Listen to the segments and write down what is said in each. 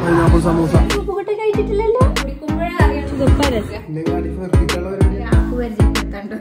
Pineapple samosa ഉപ്പുകുട്ട കഴിച്ചിട്ടില്ലല്ലോ കുടിക്കുമ്പോഴേ അറിയാം ഇതൊക്കെ രസം ഇല്ലെങ്കിൽ അടി ഫെർക്കിട്ടുള്ള പരിപാടി രാഹു പരിചയപ്പെടുത്താണ്ട്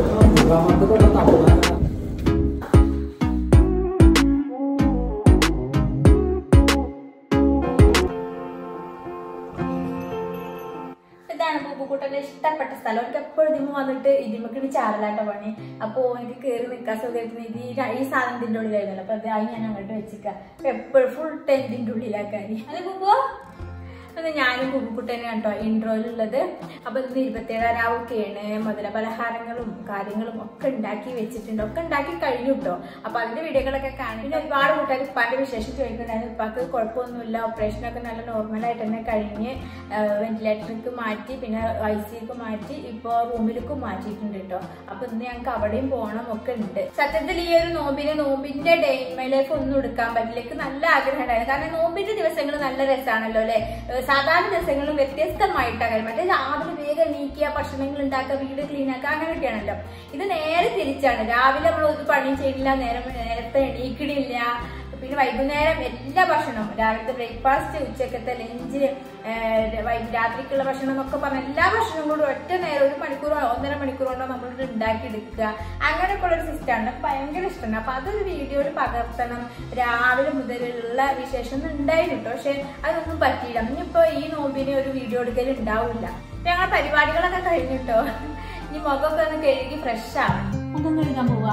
ഇതാണ് പൂപ്പുക്കുട്ടന്റെ ഇഷ്ടപ്പെട്ട സ്ഥലം എനിക്ക് എപ്പോഴും ഇതിമ്മ വന്നിട്ട് ഇതിമ്മക്കിട്ട് ചാടലാട്ട പണി അപ്പൊ എനിക്ക് കയറി നിൽക്കാൻ സുഖമായിട്ട് ഇത് ഈ ര- ഈ സാധനത്തിന്റെ ഉള്ളിലായിരുന്നല്ലോ അപ്പൊ അത് അത് ഞാൻ അങ്ങോട്ട് വെച്ചിക്കാം അപ്പൊ എപ്പോഴും ഫുൾ ടൈം ഇതിന്റെ ഉള്ളിലാക്കാനി അല്ലെ പൂപ്പോ അപ്പൊ ഞാനും കുബുക്കുട്ടനെയാണ് കേട്ടോ ഇൻട്രോയിലുള്ളത് അപ്പൊ ഇന്ന് ഇരുപത്തിയേഴാം രാവൊക്കെയാണ് മുതല പലഹാരങ്ങളും കാര്യങ്ങളും ഒക്കെ ഉണ്ടാക്കി വെച്ചിട്ടുണ്ട് ഒക്കെ ഉണ്ടാക്കി കഴിഞ്ഞു കേട്ടോ അപ്പൊ അതിന്റെ വീഡിയോകളൊക്കെ കാണും പിന്നെ ഒരുപാട് കൂട്ടുകാർ ഉപ്പാന്റെ വിശേഷം ചോദിക്കുന്നുണ്ടായിരുന്നു ഉപ്പാക്ക് കുഴപ്പമൊന്നുമില്ല ഓപ്പറേഷനൊക്കെ നല്ല നോർമലായിട്ട് തന്നെ കഴിഞ്ഞ് വെന്റിലേറ്ററിലേക്ക് മാറ്റി പിന്നെ ഐ സിക്ക് മാറ്റി ഇപ്പൊ റൂമിലേക്ക് മാറ്റിയിട്ടുണ്ട് കേട്ടോ അപ്പൊ ഇന്ന് ഞങ്ങൾക്ക് അവിടെയും പോകണം ഒക്കെ ഉണ്ട് സത്യത്തിൽ ഈ ഒരു നോമ്പിന് നോമ്പിന്റെ ഡേ മൈ ലൈഫ് ഒന്നും എടുക്കാൻ പറ്റില്ല എനിക്ക് നല്ല ആഗ്രഹം ഉണ്ടായിരുന്നു കാരണം നോമ്പിന്റെ ദിവസങ്ങൾ നല്ല രസമാണല്ലോ അല്ലെ സാധാരണ ദിവസങ്ങളും വ്യത്യസ്തമായിട്ടാണ് കാര്യം മറ്റേ രാവിലെ വേഗം എണീക്കുക ഭക്ഷണങ്ങൾ ഉണ്ടാക്കുക വീട് ക്ലീൻ ആക്കുക അങ്ങനെയൊക്കെയാണല്ലോ ഇത് നേരെ തിരിച്ചാണ് രാവിലെ നമ്മൾ ഒരു പണിയും ചെയ്യില്ല നേരം നേരത്തെ എണീക്കണില്ല പിന്നെ വൈകുന്നേരം എല്ലാ ഭക്ഷണവും രാവിലത്തെ ബ്രേക്ക്ഫാസ്റ്റ് ഉച്ചക്കത്തെ ലഞ്ച് രാത്രിക്കുള്ള ഭക്ഷണം എന്നൊക്കെ പറഞ്ഞ എല്ലാ ഭക്ഷണവും കൂടി ഒറ്റ നേരം ഒരു മണിക്കൂറോ ഒന്നര മണിക്കൂർ കൊണ്ടോ നമ്മൾ ഉണ്ടാക്കിയെടുക്കുക അങ്ങനെയൊക്കെ ഉള്ള ഒരു സിസ്റ്റമാണ് ഭയങ്കര ഇഷ്ടമാണ് അപ്പൊ അതൊരു വീഡിയോയിൽ പകർത്തണം രാവിലെ മുതലുള്ള വിശേഷം ഉണ്ടായിരുന്നു കേട്ടോ പക്ഷെ അതൊന്നും പറ്റിയില്ല ഇനിയിപ്പോ ഈ നോമ്പിന് ഒരു വീഡിയോ എടുക്കൽ ഉണ്ടാവില്ല ഞങ്ങളുടെ പരിപാടികളൊക്കെ കഴിഞ്ഞിട്ടോ ഇനി മുഖമൊക്കെ ഒന്ന് കഴുകി ഫ്രഷ് ആവണം മുഖം കഴുകാൻ പോവാ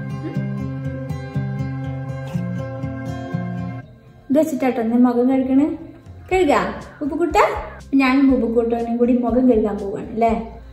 ഇത് വെച്ചിട്ടാട്ടോ എന്നെ മുഖം കഴുകണ് കഴുകാം ഉപ്പുക്കുട്ട ഞാനും ഉപ്പുക്കുട്ടനും കൂടി മുഖം കഴുകാൻ പോവാണ് അല്ലേ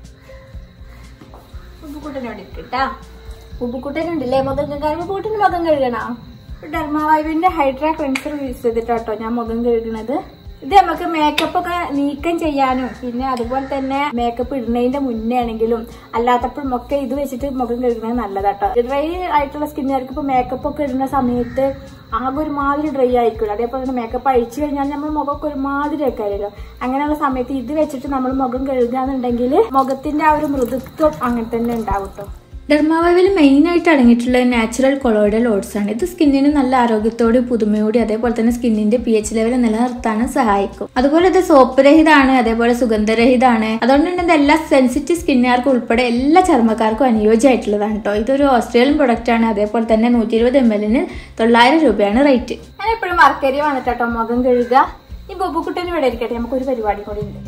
ഉപ്പുക്കുട്ടനോട് ഇട്ടാ ഉപ്പുക്കുട്ടനുണ്ടല്ലേ മുഖം കഴുകാൻ ഉപ്പുക്കുട്ടന് മുഖം കഴുകണോ ഡെർമാവൈവിന്റെ ഹൈഡ്രാ ക്ലെൻസർ യൂസ് ചെയ്തിട്ടാട്ടോ ഞാൻ മുഖം കഴുകണത് ഇത് നമുക്ക് മേക്കപ്പ് ഒക്കെ നീക്കം ചെയ്യാനും പിന്നെ അതുപോലെ തന്നെ മേക്കപ്പ് ഇടുന്നതിന്റെ മുന്നേ ആണെങ്കിലും അല്ലാത്തപ്പോഴും ഒക്കെ ഇത് വെച്ചിട്ട് മുഖം കഴുകുന്നത് നല്ലതാട്ടോ ഡ്രൈ ആയിട്ടുള്ള സ്കിന്നുകാർക്ക് ഇപ്പൊ മേക്കപ്പ് ഒക്കെ ഇടുന്ന സമയത്ത് ആകെ ഒരുമാതിരി ഡ്രൈ ആയിരിക്കുമല്ലോ അതേപോലെ തന്നെ മേക്കപ്പ് അഴിച്ചു കഴിഞ്ഞാൽ നമ്മൾ മുഖമൊക്കെ ഒരുമാതിരി ഒക്കെ ആയല്ലോ അങ്ങനെയുള്ള സമയത്ത് ഇത് വെച്ചിട്ട് നമ്മൾ മുഖം കഴുകുകയാണെന്നുണ്ടെങ്കിൽ മുഖത്തിന്റെ ആ ഒരു മൃദുത്വം അങ്ങനെ തന്നെ ഉണ്ടാവും കേട്ടോ ഡെർമാവൈവിൽ മെയിൻ ആയിട്ട് അടങ്ങിയിട്ടുള്ളത് നാച്ചുറൽ കൊളോയിഡൽ ഓട്സ് ആണ് ഇത് സ്കിന്നിന് നല്ല ആരോഗ്യത്തോടെ പുതുമയോടെ അതേപോലെ തന്നെ സ്കിന്നിന്റെ പി എച്ച് ലെവൽ നിലനിർത്താനും സഹായിക്കും അതുപോലെ ഇത് സോപ്പ് രഹിതമാണ് അതേപോലെ സുഗന്ധരഹിതമാണ് അതുകൊണ്ട് തന്നെ ഇത് എല്ലാ സെൻസിറ്റീവ് സ്കിന്നുകാർക്കും ഉൾപ്പെടെ എല്ലാ ചർമ്മക്കാർക്കും അനുയോജ്യമായിട്ടുള്ളതാണ് കേട്ടോ ഇതൊരു ഓസ്ട്രേലിയൻ പ്രൊഡക്റ്റ് ആണ് അതേപോലെ തന്നെ നൂറ്റി ഇരുപത് എം എല്ലിന് തൊള്ളായിരം രൂപയാണ് റേറ്റ് ഞാൻ എപ്പോഴും മറക്കരി വന്നിട്ടോ മുഖം കഴുകുക ഈ ബൊബുക്കുട്ടന് ഇവിടെ ഇരിക്കട്ടെ നമുക്ക് ഒരു പരിപാടി കൂടി ഉണ്ട്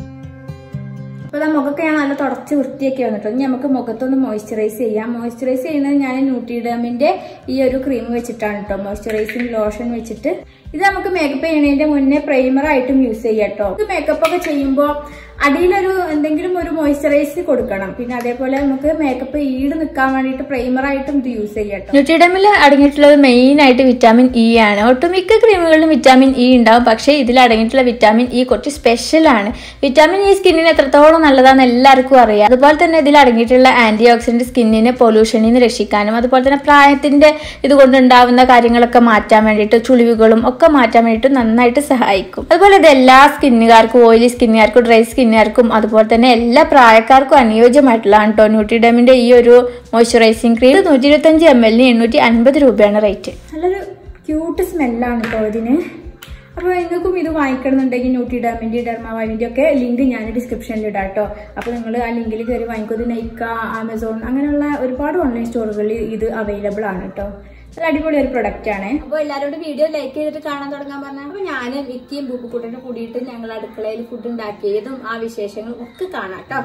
അപ്പൊ ഇതാ മുഖമൊക്കെ ഞാൻ നല്ല തുടച്ച് വൃത്തിയൊക്കെ വന്നിട്ടോ ഇനി നമുക്ക് മുഖത്തൊന്ന് മോയ്സ്ചറൈസ് ചെയ്യാം മോയ്സ്ചറൈസ് ചെയ്യുന്നത് ഞാൻ ന്യൂട്രിഡമിന്റെ ഈ ഒരു ക്രീം വെച്ചിട്ടാണ് കേട്ടോ മോയ്സ്ചറൈസിങ് ലോഷൻ വെച്ചിട്ട് ഇത് നമുക്ക് മേക്കപ്പ് ചെയ്യണതിന്റെ മുന്നേ പ്രൈമർ ആയിട്ടും യൂസ് ചെയ്യാം കേട്ടോ ഇത് മേക്കപ്പ് ഒക്കെ ചെയ്യുമ്പോൾ അടിയിലൊരു എന്തെങ്കിലും ഒരു മോയ്സ്ചറൈസ് കൊടുക്കണം പിന്നെ അതേപോലെ നമുക്ക് മേക്കപ്പ് ഈട് നിൽക്കാൻ വേണ്ടിയിട്ട് പ്രൈമർ ആയിട്ടും ഇത് യൂസ് ചെയ്യാം കേട്ടോ ന്യൂട്രിഡമിൽ അടങ്ങിയിട്ടുള്ളത് മെയിൻ ആയിട്ട് വിറ്റാമിൻ ഇ ആണ് ഒട്ടുമിക്ക ക്രീമുകളിലും വിറ്റാമിൻ ഇ ഉണ്ടാവും പക്ഷേ ഇതിൽ അടങ്ങിയിട്ടുള്ള വിറ്റാമിൻ ഇ കുറച്ച് സ്പെഷ്യൽ ആണ് വിറ്റാമിൻ ഇ സ്കിന്നിന് എത്രത്തോളം നല്ലതാണെന്ന് എല്ലാവർക്കും അറിയാം അതുപോലെ തന്നെ ഇതിൽ അടങ്ങിയിട്ടുള്ള ആന്റി ഓക്സിഡന്റ് സ്കിന്നിനെ പൊല്യൂഷനിൽ നിന്ന് രക്ഷിക്കാനും അതുപോലെ തന്നെ പ്രായത്തിന്റെ ഇതുകൊണ്ടുണ്ടാവുന്ന കാര്യങ്ങളൊക്കെ മാറ്റാൻ വേണ്ടിയിട്ട് ചുളിവുകളും ഒക്കെ മാറ്റാൻ വേണ്ടിയിട്ട് നന്നായിട്ട് സഹായിക്കും അതുപോലെ ഇത് എല്ലാ സ്കിന്നുകാർക്കും ഓയിലി സ്കിന്നുകാർക്കും ഡ്രൈ സ്കിന്നുകാർക്കും അതുപോലെ തന്നെ എല്ലാ പ്രായക്കാർക്കും അനുയോജ്യമായിട്ടുള്ളതാണ് കേട്ടോ ന്യൂട്രിഡമിന്റെ ഈ ഒരു മോയ്സ്ചറൈസിങ് ക്രീം നൂറ്റി ഇരുപത്തഞ്ച് എം എല്ലിന് എണ്ണൂറ്റി അൻപത് രൂപയാണ് റേറ്റ് നല്ലൊരു ക്യൂട്ട് സ്മെല്ലാണ് കേട്ടോ ഇതിന് അപ്പോൾ നിങ്ങൾക്കും ഇത് വാങ്ങിക്കണമെന്നുണ്ടെങ്കിൽ ന്യൂട്രി ഡാമിൻ്റെ ഡെർമാവൈവിൻ്റെ ഒക്കെ ലിങ്ക് ഞാൻ ഡിസ്ക്രിപ്ഷനിൽ ഇടാം കേട്ടോ അപ്പോൾ നിങ്ങൾ ആ ലിങ്കിൽ കയറി വാങ്ങിക്കും ഇത് നൈക്ക ആമസോൺ അങ്ങനെയുള്ള ഒരുപാട് ഓൺലൈൻ സ്റ്റോറുകളിൽ ഇത് അവൈലബിൾ ആണ് കേട്ടോ നല്ല അടിപൊളി ഒരു പ്രൊഡക്റ്റ് ആണ് അപ്പോൾ എല്ലാവരോടും വീഡിയോ ലൈക്ക് ചെയ്തിട്ട് കാണാൻ തുടങ്ങാൻ പറഞ്ഞാൽ അപ്പോൾ ഞാനും വിക്കിയും ബൂപ്പുക്കുട്ടനും കൂടിയിട്ട് ഞങ്ങൾ അടുക്കളയിൽ ഫുഡ് ഉണ്ടാക്കിയതും ആ വിശേഷങ്ങളും ഒക്കെ കാണാം കേട്ടോ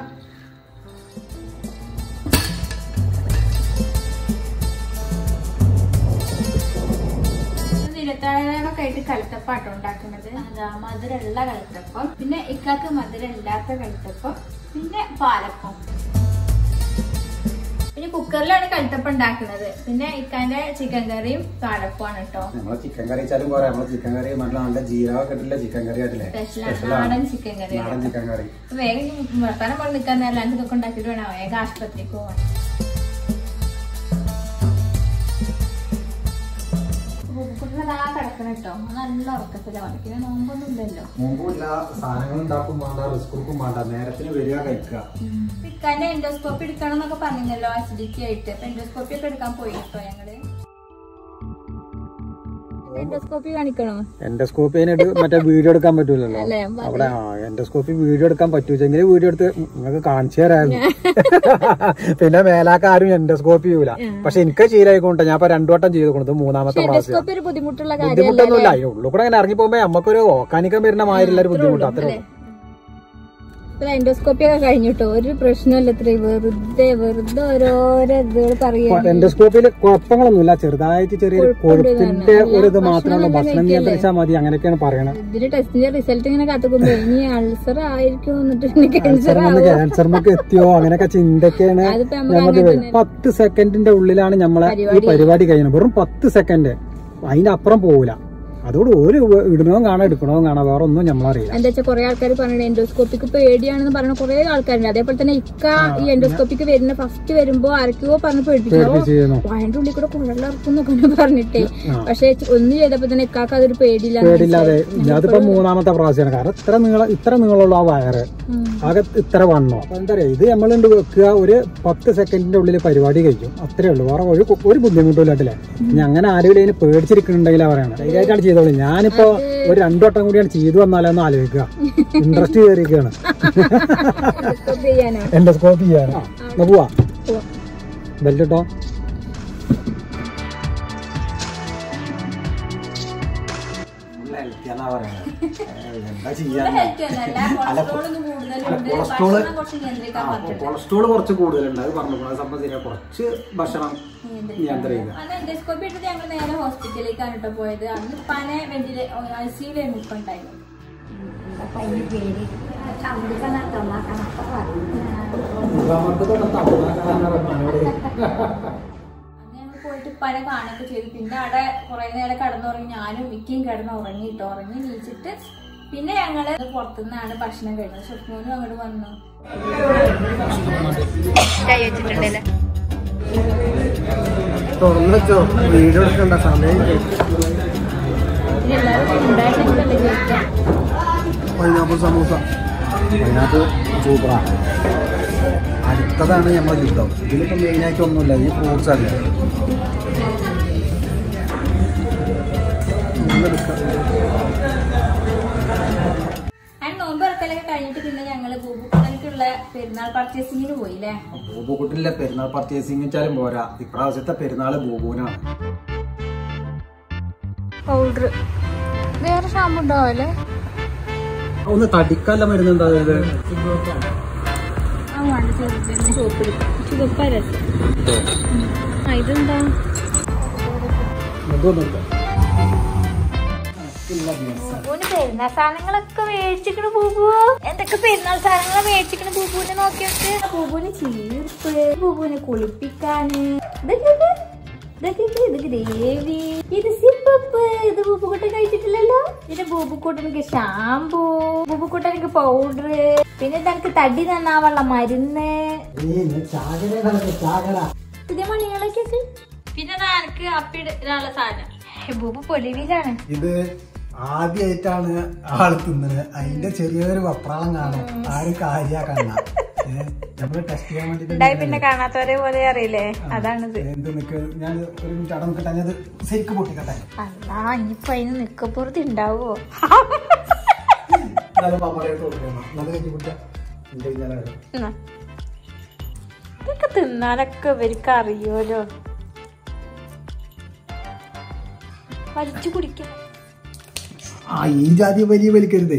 ഇരുപത്തേഴൊക്കെ ആയിട്ട് കലത്തപ്പാട്ടോ ഉണ്ടാക്കുന്നത് അതാ മധുരമുള്ള കലത്തപ്പം പിന്നെ ഇക്കാക്ക് മധുരമില്ലാത്ത കലത്തപ്പം പിന്നെ പാലപ്പം പിന്നെ കുക്കറിലാണ് കലത്തപ്പം ഉണ്ടാക്കുന്നത് പിന്നെ ഇക്കാന്റെ ചിക്കൻ കറിയും പാലപ്പമാണ് കേട്ടോ നമ്മളെ ചിക്കൻ കറി വെച്ചാലും പോരാ നമ്മളെ ചിക്കൻ കറി നല്ല നല്ല ജീരകം ഇട്ടില്ല ചിക്കൻ കറി ആയിട്ടില്ലേ സ്പെഷ്യലാണ് നാടൻ ചിക്കൻ കറി നാടൻ ചിക്കൻ കറി വേഗം വർത്താനം പോലെ നിൽക്കാൻ അല്ലാണ്ട് ഇതൊക്കെ ഉണ്ടാക്കിയിട്ട് വേണം വേഗം ആശുപത്രിക്ക് പോവാൻ കുട്ടികളതാ കിടക്കണം കേട്ടോ നല്ല ഉറക്കത്തിലാണ് പിന്നെ നോമ്പൊന്നും ഇല്ലല്ലോ മുമ്പുമില്ല സാധനങ്ങൾ ഉണ്ടാക്കും വേണ്ട റിസ്ക് കൊടുക്കും വേണ്ട നേരത്തിന് വരിക കഴിക്കുക ഇക്കാന്റെ എൻഡോസ്കോപ്പി എടുക്കണം എന്നൊക്കെ പറഞ്ഞല്ലോ അസിഡിറ്റി ആയിട്ട് അപ്പൊ എൻഡോസ്കോപ്പി ഒക്കെ എടുക്കാൻ പോയി കേട്ടോ ഞങ്ങള് എൻഡോസ്കോപ്പി കാണിക്കണോ എൻഡോസ്കോപ്പിന് മറ്റേ വീഡിയോ എടുക്കാൻ പറ്റൂലല്ലോ അല്ലേ അവിടെ ആ എൻഡോസ്കോപ്പി വീഡിയോ എടുക്കാൻ പറ്റൂച്ചെങ്കിൽ വീഡിയോ എടുത്ത് നിങ്ങൾക്ക് കാണിച്ചു തരായിരുന്നു പിന്നെ മേലാക്ക ആരും എൻഡോസ്കോപ്പി ചെയ്യൂല പക്ഷെ എനിക്ക് ശീലമായിക്കൊണ്ട് ഞാൻ ഇപ്പൊ രണ്ടു വട്ടം ചെയ്ത് കൊടുത്തു മൂന്നാമത്തെ പ്രാവശ്യം എൻഡോസ്കോപ്പി ഒരു ബുദ്ധിമുട്ടുള്ള കാര്യം ബുദ്ധിമുട്ടൊന്നുമില്ല ഈ ഉള്ളിൽ കൂടെ അങ്ങനെ ഇറങ്ങി പോകുമ്പോ നമുക്കൊരു ഓക്കാനിക്കാൻ വരുന്ന മാതിരില്ല ഒരു ബുദ്ധിമുട്ട് അത്രേ ഉള്ളൂ ഇപ്പൊ എൻഡോസ്കോപ്പി ഒക്കെ കഴിഞ്ഞിട്ടോ ഒരു പ്രശ്നമില്ല ഇത്ര വെറുതെ വെറുതെ ഓരോരോ ഇതുകൾ പറയാ എൻഡോസ്കോപ്പിയിൽ കുഴപ്പങ്ങളൊന്നുമില്ല ചെറുതായിട്ട് ചെറിയൊരു കൊഴുപ്പിന്റെ ഒരു ഇത് മാത്രമേ ഭക്ഷണം നിയന്ത്രിച്ചാൽ മതി അങ്ങനെയൊക്കെയാണ് പറയണത് ഇതിന്റെ ടെസ്റ്റിന്റെ റിസൾട്ട് ഇങ്ങനെ കാത്തുക്കുമ്പോ ഇനി അൾസർ ആയിരിക്കും എന്നിട്ട് പിന്നെ ക്യാൻസർ ക്യാൻസർ ക്യാൻസറിനൊക്കെ എത്തിയോ അങ്ങനെയൊക്കെ ചിന്തയൊക്കെയാണ് അതിപ്പോ നമുക്ക് നമുക്ക് വരും പത്ത് സെക്കൻഡിന്റെ ഉള്ളിലാണ് നമ്മളെ ഈ പരിപാടി കഴിയുന്നത് വെറും പത്ത് സെക്കൻഡ് അതിനപ്പുറം പോവില്ല അതുകൊണ്ട് ഒരു ഇടണവും കാണാം എടുക്കണവും കാണാം വേറെ ഒന്നും നമ്മളറിയില്ല എന്താ വെച്ചാൽ കുറെ ആൾക്കാർ പറയുന്നത് എൻഡോസ്കോപ്പിക്ക് പേടിയാണെന്ന് പറഞ്ഞ കുറെ ആൾക്കാരുണ്ട് അതേപോലെ തന്നെ ഇക്ക ഈ എൻഡോസ്കോപ്പിക്ക് വരുന്ന ഫസ്റ്റ് വരുമ്പോ ആർക്കോ പറഞ്ഞ് പേടിപ്പിച്ചു ചെയ്യുന്നു വായന്റെ ഉള്ളിൽ കൂടെ കുഴലിറക്കും എന്നൊക്കെ പറഞ്ഞിട്ടേ പക്ഷെ ഒന്ന് ചെയ്തപ്പോ തന്നെ ഇക്കാക്ക് അതൊരു പേടിയില്ല പേടില്ലാതെ അതിപ്പോ മൂന്നാമത്തെ പ്രാവശ്യമാണ് കാരണം ഇത്ര നീളം ഇത്ര നീളമുള്ള ആ വയറ് ആകെ ഇത്ര വണ്ണോ അപ്പൊ എന്താ പറയാ ഇത് നമ്മളുണ്ട് വെക്കുക ഒരു പത്ത് സെക്കൻഡിന്റെ ഉള്ളിൽ പരിപാടി കഴിക്കും അത്രേ ഉള്ളൂ വേറെ ഒരു ഒരു ബുദ്ധിമുട്ടില്ലാട്ടില്ലേ ഇനി അങ്ങനെ ആരെങ്കിലും ഇതിന് പേടിച്ചിരിക്കുന്നുണ്ടെങ്കിലാ പറയണം ധൈര്യമായിട്ടാണ് ചെയ്തോളൂ ഞാനിപ്പോ ഒരു രണ്ടു വട്ടം കൂടിയാണ് ചെയ്തു വന്നാലോന്ന് ആലോചിക്കുക ഇൻട്രസ്റ്റ് കയറിയിരിക്കുകയാണ് എൻഡോസ്കോപ്പി ചെയ്യാനോ എൻഡോസ്കോപ്പ് ചെയ്യാൻ എന്നാ പോവാ ബെൽറ്റ് ഇട്ടോ എന്താ ചെയ്യാൻ കൊളസ്ട്രോൾ കുറച്ച് കൂടുതലുണ്ട് അത് പറഞ്ഞു അത് സംബന്ധിച്ച കുറച്ച് ഭക്ഷണം നിയന്ത്രിക്കുക അന്ന് എൻഡോസ്കോപ്പി ഇട്ടിട്ട് ഞങ്ങൾ നേരെ ഹോസ്പിറ്റലിലേക്കാണ് കേട്ടോ പോയത് അന്ന് പനെ വെന്റിലേ ഐ സിയിലായിരുന്നു ഇപ്പൊ ഉണ്ടായിരുന്നു അന്ന് ഞങ്ങൾ പോയിട്ട് പന കാണൊക്കെ ചെയ്തു പിന്നെ അവിടെ കുറെ നേരം കിടന്നുറങ്ങി ഞാനും മിക്കയും കിടന്ന് ഉറങ്ങിട്ടോ ഉറങ്ങി നീച്ചിട്ട് പിന്നെ ഞങ്ങള് പുറത്തുനിന്നാണ് ഭക്ഷണം കഴിക്കുന്നത് ഷുക്മോനും അങ്ങോട്ട് വന്നു കൈ വെച്ചിട്ടുണ്ടല്ലേ തുറന്നു വെച്ചോ വീഡിയോ എടുക്കണ്ട സമയം പൈനാപ്പിൾ സമൂസ പൈനാപ്പിൾ സൂപ്പറാ അടുത്തതാണ് നമ്മൾ യുദ്ധം ഇതിലിപ്പോൾ മെയിനായിട്ട് ഒന്നുമില്ല ഈ ഫ്രൂട്ട്സ് അല്ലേ ആൻഡ് നോമ്പ് ഇറക്കലൊക്കെ കഴിഞ്ഞിട്ട് പിന്നെ ഞങ്ങള് ബൂബുക്കുട്ടനിക്കുള്ള പെരുന്നാൾ പർച്ചേസിങ്ങിന് പോയില്ലേ ബൂബുക്കുട്ടിലെ പെരുന്നാൾ പർച്ചേസിംഗ് വെച്ചാലും പോരാ ഇപ്രാവശ്യത്തെ പെരുന്നാൾ ബൂബുവിനാണ് പൗഡർ വേറെ ഷാമ്പു ഉണ്ടാവല്ലേ ഒന്ന് തടിക്കല്ല മരുന്നുണ്ടോ ഇത് ആ വേണ്ട ചെറുതന്നെ സോപ്പ് ചുവപ്പാ രസം ആ ഇതെന്താ ഇതൊന്നുമില്ല ബൂബുവിന് പെരുന്നാൾ സാധനങ്ങളൊക്കെ മേടിച്ചിക്കണ ബൂബു എന്തൊക്കെ പെരുന്നാൾ സാധനങ്ങളാ മേടിച്ചിക്കണ ബൂബുവിനെ നോക്കിയിട്ട് ബൂബുവിന് ചീർപ്പ് ബൂബുവിനെ കുളിപ്പിക്കാന് ഇതൊക്കെ ഇത്. ഇതൊക്കെ ഇത്. ഇത് ഗ്രേവി ഇത് സിപ്പപ്പ് ഇത് ബൂബുക്കുട്ടൻ കഴിച്ചിട്ടില്ലല്ലോ പിന്നെ ബൂബുക്കുട്ടനിക്ക് ഷാമ്പൂ ബൂബുക്കുട്ടനിക്ക് പൗഡർ പിന്നെ ഇതെനിക്ക് തടി നന്നാവാനുള്ള മരുന്ന് പുതിയ മണികളൊക്കെ പിന്നെ എനിക്ക് അപ്പിടാനുള്ള സാധനം ബൂബു പൊലിവിലാണ് ഇത് ആദ്യമായിട്ടാണ് ആള് തിന്നുന്നത് അതിന്റെ ചെറിയൊരു വപ്രാളം കാണും ആരും കാര്യാക്കണ്ട നമ്മള് ടെസ്റ്റ് ചെയ്യാൻ ഉണ്ടായി പിന്നെ വേണ്ടിട്ട് കാണാത്തവരെ പോലെ അറിയില്ലേ അതാണിത് എന്ത് നിക്ക് ഞാൻ ഒരു മിനിറ്റ് അവിടെ നിൽക്കട്ടെ ഞാൻ ശരിക്കും പൊട്ടിക്കട്ടെ അല്ലാ ഇനിയിപ്പൊ അതിന് നിക്കപ്പുറത്ത് ഉണ്ടാവോ എന്നാലും പപ്പടയിട്ട് കൊടുക്കണം അത് കഴിഞ്ഞ് കുറ്റ എന്റെ കഴിഞ്ഞാൽ എന്നാ. ഇതൊക്കെ തിന്നാലൊക്കെ ഇവർക്ക് അറിയോലോ വലിച്ചു കുടിക്കും ആ ഈ ജാതി വലിയ വലിക്കരുതേ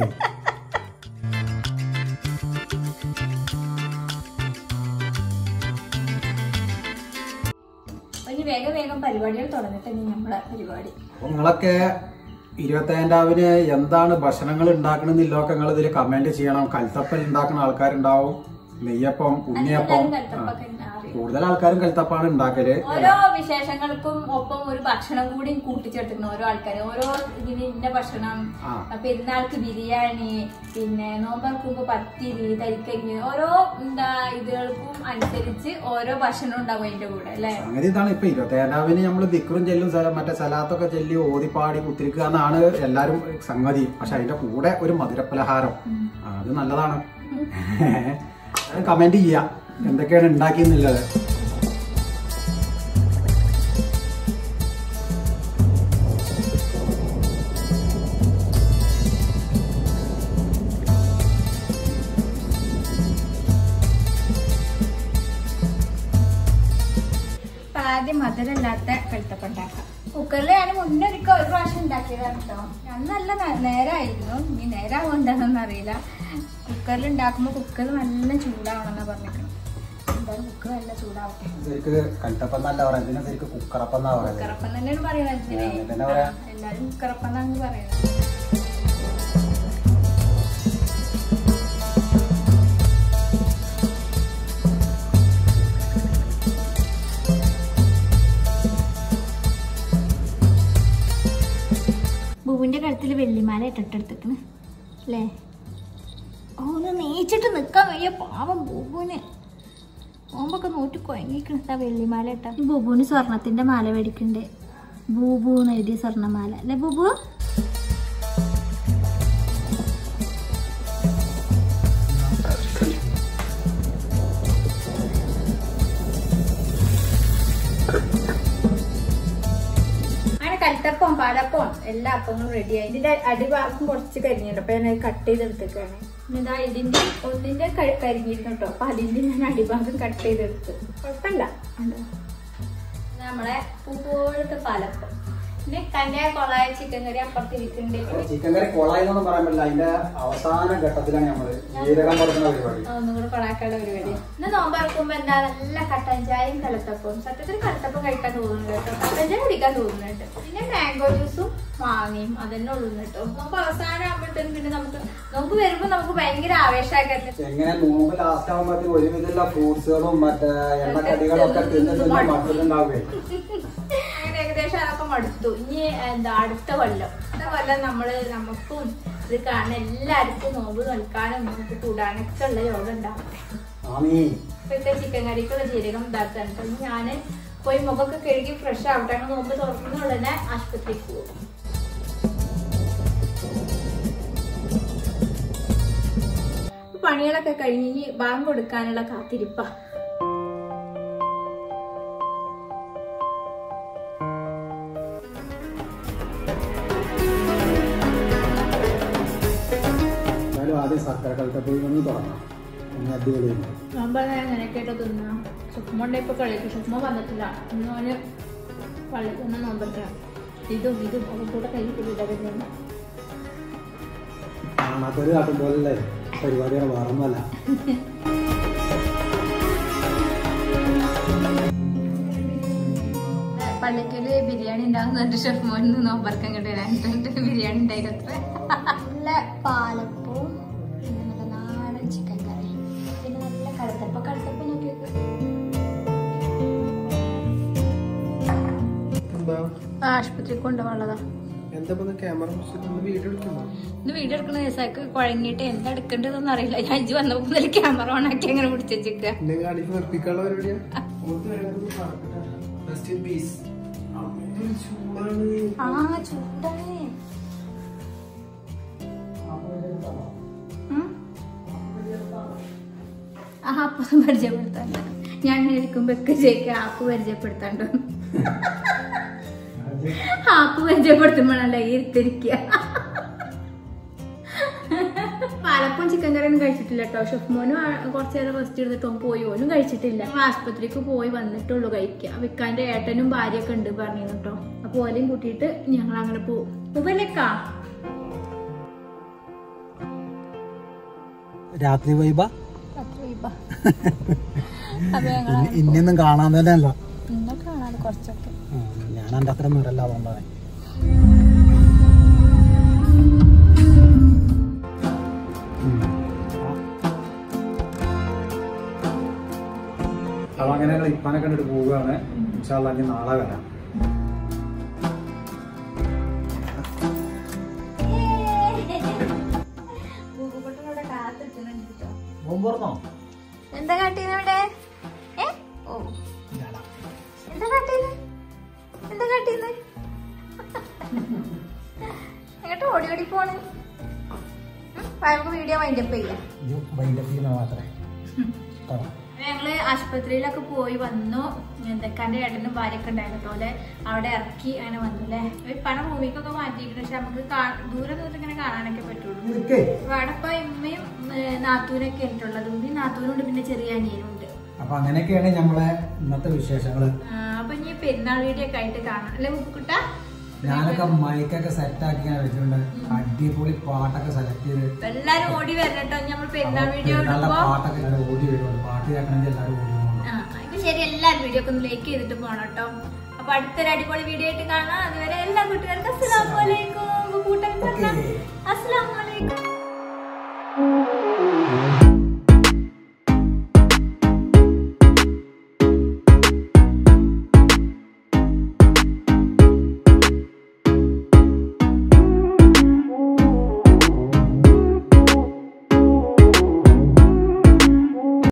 ഇനി വേഗം വേഗം പരിപാടികൾ തുടങ്ങട്ടെ ഇനി നമ്മളെ പരിപാടി അപ്പൊ നിങ്ങളൊക്കെ ഇരുപത്തേഴാം രാവിലെ എന്താണ് ഭക്ഷണങ്ങൾ ഉണ്ടാക്കണമെന്നില്ലൊക്കെ നിങ്ങൾ ഇതിൽ കമന്റ് ചെയ്യണം കൽത്തപ്പൽ ഉണ്ടാക്കുന്ന ആൾക്കാരുണ്ടാവും നെയ്യപ്പം ഉണ്ണിയപ്പം ആ. കൽത്തപ്പൊക്കെ അറിയും കൂടുതൽ ആൾക്കാരും കൽത്തപ്പാണ് ഉണ്ടാക്കല് ഓരോ വിശേഷങ്ങൾക്കും ഒപ്പം ഒരു ഭക്ഷണം കൂടി കൂട്ടിച്ചേർത്തിരുന്നു ഓരോ ആൾക്കാര് ഓരോ ഇതിന് ഇന്ന ഭക്ഷണം ആ. പെരുന്നാൾക്ക് ബിരിയാണി പിന്നെ നോമ്പർക്കുമ്പോ പത്തിരി തരിക്കഞ്ഞ് ഓരോ എന്താ ഇതുകൾക്കും അനുസരിച്ച് ഓരോ ഭക്ഷണം ഉണ്ടാവും അതിന്റെ കൂടെ അല്ലെ അങ്ങനെ ഇതാണ് ഇപ്പൊ ഇരുപത്തേഴാം രാവിലെ നമ്മൾ ദിക്റും ചെല്ലും സല- മറ്റേ സലാത്തൊക്കെ ചെല്ലി ഓതിപ്പാടി കുത്തിരിക്കുക എന്നാണ് എല്ലാരും സംഗതി പക്ഷെ അതിന്റെ കൂടെ ഒരു മധുരപ്പലഹാരം ആ, അത് നല്ലതാണ് കമന്റ് ചെയ്യാം എന്തൊക്കെയാണ് ഉണ്ടാക്കിയെന്നുള്ളത് ശർക്കര ഇല്ലാത്ത കഴുത്തപ്പം ഉണ്ടാക്കാം കുക്കറിൽ ഞാൻ മുന്നേ ഒരിക്കൽ ഒരു പ്രാവശ്യം ഉണ്ടാക്കിയതാണ് കേട്ടോ അന്ന് നല്ല നേ- നേരായിരുന്നു ഇനി നേരാവോ എന്താണെന്ന് അറിയില്ല കുക്കറിൽ ഉണ്ടാക്കുമ്പോൾ കുക്കർ നല്ല ചൂടാവണമെന്നാണ് പറഞ്ഞിരിക്കണം എന്തായാലും കുക്കർ നല്ല ചൂടാവട്ടെ ശരിക്ക് കൽത്തപ്പം എന്നല്ല പറയുന്നത് ഇതിനെ ശരിക്ക് കുക്കറപ്പം എന്നാ പറയുന്നത് കുക്കറപ്പം തന്നെയാണ് പറയണത് ഇതിനെ. ആ, അങ്ങനെ തന്നെ പറയാം. ആ, എല്ലാരും കുക്കറപ്പം എന്നാണ് പറയുന്നത് ബുബുവിന്റെ കഴുത്തിൽ വെള്ളിമാല ഇട്ടിട്ടെടുത്തേക്കണ് അല്ലേ ഓ ഒന്ന് നീച്ചിട്ട് നിക്കാൻ വയ്യ പാവം ബുബുവിന് ഓമ്പൊക്കെ നോറ്റ് കുഴങ്ങിക്കണ വെള്ളിമാല ഇട്ട ബുബുവിന് സ്വർണത്തിന്റെ മാല മേടിക്കണ്ടേ ബൂബു എന്ന് എഴുതിയ സ്വർണ്ണമാല അല്ലേ ബുബു അങ്ങനെ കൽത്തപ്പം പാലപ്പം എല്ലാ അപ്പങ്ങളും റെഡിയായി ഇതിന്റെ അടിഭാഗം കുറച്ച് കരിഞ്ഞിട്ടുണ്ട് അപ്പൊ ഞാൻ കട്ട് ചെയ്തെടുത്തേക്കാണ് ഇതാ ഇതിന്റെ ഒന്നിന്റെ ക- കരിഞ്ഞിരുന്നു കേട്ടോ അപ്പൊ അതിന്റെ ഞാൻ അടിഭാഗം കട്ട് ചെയ്തെടുത്ത് കുഴപ്പമില്ല കണ്ടോ? ഇത് നമ്മളെ പൂപ്പോഴത്തെ പാലപ്പം പിന്നെ കന്റെ കൊളായ ചിക്കൻ കറി അപ്പുറത്തിരിക്കുന്നുണ്ട് ചിക്കൻ കറി കൊളായി എന്നൊന്നും പറയാൻ പറ്റില്ല അതിന്റെ അവസാന ഘട്ടത്തിലാണ് നമ്മള് ജീരകം കൊടുക്കുന്ന പരിപാടി ഒന്നും കൂടെ കൊളാക്കാനുള്ള പരിപാടി ഇന്ന് നോമ്പറക്കുമ്പോ എന്താ നല്ല കട്ടൻ ചായയും കലത്തപ്പവും സത്യത്തിൽ കലത്തപ്പം കഴിക്കാൻ തോന്നുന്നു കേട്ടോ കട്ടൻ ചായ കുടിക്കാൻ തോന്നുന്നു കേട്ടോ പിന്നെ മാംഗോ ജ്യൂസും മാങ്ങയും അതന്നെ ഉള്ളു കേട്ടോ നോമ്പ് അവസാനം ആകുമ്പോഴത്തേനും പിന്നെ നമുക്ക് നോമ്പ് വരുമ്പോ നമുക്ക് ഭയങ്കര ആവേശമാക്കരുത് എങ്ങനെ നോമ്പ് ലാസ്റ്റ് ആകുമ്പോഴത്തേക്ക് ഒരുവിധമുള്ള ഫ്രൂട്ട്സുകളും മറ്റേ എണ്ണക്കടികളും ഒക്കെ തിന്ന് തിന്ന് മട്ടുണ്ടാവുകയും അങ്ങനെ ഏകദേശം അതൊക്കെ മടുത്തു ഇനി എന്താ അടുത്ത കൊല്ലം അടുത്ത കൊല്ലം നമ്മള് നമുക്കും ഇത് കാണുന്ന എല്ലാവർക്കും നോമ്പ് നിൽക്കാനും നമുക്ക് കൂടാനൊക്കെ ഉള്ള യോഗ ഉണ്ടാവും ആമീ ഇപ്പോഴത്തെ ചിക്കൻ കറിക്കുള്ള ജീരകം ഇതാക്കാൻ അപ്പം ഞാൻ പോയി മുഖമൊക്കെ കഴുകി ഫ്രഷ് ആവട്ടെ അങ്ങനെ നോമ്പ് തുറക്കുന്ന ഉടനെ ആശുപത്രിക്ക് പോകും പണികളൊക്കെ കഴിഞ്ഞ് ഇനി ബാങ്ക് കൊടുക്കാനുള്ള കാത്തിരിപ്പാ എന്നാലും ആദ്യം സർക്കാർ കൽത്തപ്പോയി ഒന്ന് തുടങ്ങാം ഒന്ന് അടിപൊളിയുണ്ട് നോമ്പ് എങ്ങനെ കേട്ടോ തിന്നാ സുഖമുണ്ടെ ഇപ്പൊ കളിക്കും സുഖമ വന്നിട്ടില്ല ഇന്ന് അവന് പള്ളിക്ക് തന്നെ നോമ്പെടുക്കണം ഇതും ഇതും ഒക്കെ കൂടെ കൈ കിട്ടിയിട്ടൊക്കെ കാണാത്തൊരു കാട്ടും പോലല്ലേ പരിപാടികൾ വേറൊന്നുമല്ല പള്ളിക്കല് ബിരിയാണി ഉണ്ടാകുന്നുണ്ട് ഷെഫ് മോന് നോമ്പറക്കം കിട്ടാൻ ബിരിയാണി ഉണ്ടായിരുന്നത്ര നല്ല പാലപ്പവും പിന്നെ നല്ല നാടൻ ചിക്കൻ കറി പിന്നെ നല്ല കടുത്തപ്പ കടുത്തപ്പ നോക്കിയൊക്കെ എന്താ ആശുപത്രിക്ക് കൊണ്ടുപോകാനുള്ളതാ എന്താ ഇപ്പൊ ക്യാമറ വീഡിയോ എടുക്കുന്നു ഇന്ന് വീഡിയോ എടുക്കുന്ന ദിവസമൊക്കെ കുഴങ്ങിയിട്ട് എന്താ എടുക്കേണ്ടതെന്ന് അറിയില്ല ഞാൻ ഇജ്ജ് വന്നപ്പോൾ മുതൽ ക്യാമറ ഓൺ ആക്കി അങ്ങനെ പിടിച്ചു വെച്ചിരിക്കുക എന്നെ കാണിക്ക് വെറുപ്പിക്കാനുള്ള പരിപാടിയാ റെസ്റ്റ് ഇൻ പീസ് ചൂടാണ് ആ ചൂടാണ് ഉം? ആ ആപ്പ് പരിചയപ്പെടുത്താണ്ട് ഞാൻ ഇങ്ങനെ ഇരിക്കുമ്പോ ഒക്കെ ജയിക്ക് ആപ്പ് പരിചയപ്പെടുത്താണ്ട് ആപ്പ് പരിചയപ്പെടുത്തുമ്പോഴല്ല ഇരുത്തിരിക്കുക പാലപ്പം ചിക്കൻ കറി ഒന്നും കഴിച്ചിട്ടില്ല കേട്ടോ ഷെഫ്മോനും കുറച്ചു നേരം റെസ്റ്റ് എടുത്തിട്ട് ഓൻ പോയി ഓനും കഴിച്ചിട്ടില്ല ആശുപത്രിക്ക് പോയി വന്നിട്ടുള്ളൂ കഴിക്കുക വിക്കാന്റെ ഏട്ടനും ഭാര്യയൊക്കെ ഉണ്ട് പറഞ്ഞു കേട്ടോ അപ്പൊ ഓലെയും കൂട്ടിയിട്ട് ഞങ്ങൾ അങ്ങനെ പോവും ഉപലക്കാ രാത്രി വൈബ അപ്പൊ ഞങ്ങൾ ഇന്നൊന്നും കാണാൻ തന്നെ അല്ല ഇന്നെ കാണാൻ കുറച്ചൊക്കെ ഞാൻ എൻ്റെ അത്ര നിറല്ല അതുകൊണ്ടാണ് അപ്പൊ അങ്ങനെ ഞങ്ങൾ ഇപ്പാനെ കണ്ടിട്ട് പോവുകയാണ് ഇൻഷാല്ലാ ഇനി നാളെ വരാം പൂക്കുട്ടനോടെ കാത്തിട്ടുന്നുണ്ട് കേട്ടോ മുമ്പറന്നോ എന്താ കാട്ടീനവിടെ ഏ ഓ എന്താ കാട്ടീന്ന് എന്താ കാട്ടീന്ന് എങ്ങോട്ട് ഓടി ഓടി പോണ് ഉം, അപ്പൊ നമുക്ക് വീഡിയോ വൈൻഡപ്പ് ചെയ്യാം മാത്രമേ ഞങ്ങള് ആശുപത്രിയിലൊക്കെ പോയി വന്നു എന്തൊക്കെ ഏട്ടനും ഭാര്യയൊക്കെ ഉണ്ടായിരുന്നു പോലെ അവിടെ ഇറക്കി അങ്ങനെ വന്നു അല്ലേ പണ മൂവിക്കൊക്കെ മാറ്റിയിട്ട് പക്ഷെ നമുക്ക് കാ- ദൂരെ ദൂരെ ഇങ്ങനെ കാണാനൊക്കെ പറ്റുള്ളൂ അപ്പൊ അവിടെ ഇപ്പൊ ഉമ്മയും ഏഹ്, നാത്തൂനൊക്കെ ആയിട്ടുള്ളത് ഉമ്മയും നാത്തൂനുണ്ട് പിന്നെ ചെറിയ അനിയനുണ്ട് അപ്പൊ അങ്ങനെയൊക്കെയാണ് നമ്മളെ ഇന്നത്തെ വിശേഷങ്ങള് ആ, അപ്പൊ ഇനി പെരുന്നാൾ വീഡിയോ ഒക്കെ ആയിട്ട് കാണാം അല്ലെ മുക്കുട്ട ഞാനൊക്കെ മൈക്കൊക്കെ സെറ്റ് ആക്കി ഞാൻ വെച്ചിട്ടുണ്ട് അടിപൊളി പാട്ടൊക്കെ സെലക്ട് ചെയ്ത് എല്ലാരും ഓടി വരണം കേട്ടോ നമ്മൾ പെരുന്നാൾ വീഡിയോ നല്ല ഇടുമ്പോ പാട്ടൊക്കെ എല്ലാവരും ഓടി വരുവാണ് പാട്ട് കേൾക്കണമെങ്കിൽ എല്ലാവരും ഓടി പോകണം ആ അപ്പൊ ശരി എല്ലാരും വീഡിയോ ഒക്കെ ഒന്ന് ലൈക്ക് ചെയ്തിട്ട് പോണം കേട്ടോ അപ്പൊ അടുത്തൊരു അടിപൊളി വീഡിയോ ആയിട്ട് കാണാം അതുവരെ എല്ലാ കൂട്ടുകാർക്കും അസ്സലാമു അലൈക്കും കൂട്ടം Okay. അസ്സലാമു അലൈക്കും